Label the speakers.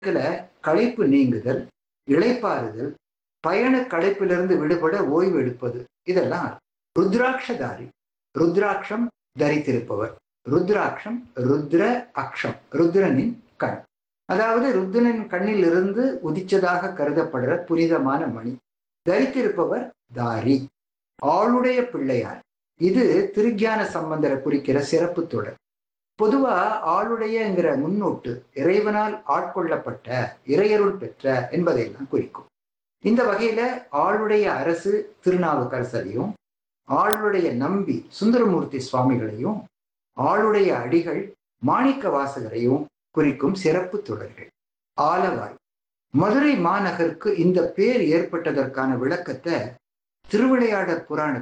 Speaker 1: களைப்பு நீங்குதல் இளைப்பாறுதல் பயண களைப்பிலிருந்து விடுபட ஓய்வு எடுப்பது இதெல்லாம் ருத்ராட்சதாரி ருத்ராட்சம் தரித்திருப்பவர் ருத்ராட்சம் ருத்ர அக்ஷம் ருத்ரனின் கண் அதாவது ருத்ரனின் கண்ணில் இருந்து உதிச்சதாக கருதப்படுற புனிதமான மணி தரித்திருப்பவர் தாரி ஆளுடைய பிள்ளையார் இது திருஞான சம்பந்தரை குறிக்கிற சிறப்பு தொடர் பொதுவா ஆளுடையங்கிற முன்னோட்டு இறைவனால் ஆட்கொள்ளப்பட்ட இறையருள் பெற்ற என்பதையெல்லாம் குறிக்கும் இந்த வகையில ஆளுடைய அரசு திருநாவுக்கரசரையும் ஆளுடைய நம்பி சுந்தரமூர்த்தி சுவாமிகளையும் ஆளுடைய அடிகள் மாணிக்க வாசகரையும் குறிக்கும் சிறப்பு தொடர்கள் ஆலவாய் மதுரை மாநகருக்கு இந்த பேர் ஏற்பட்டதற்கான விளக்கத்தை திருவிளையாடற் புராண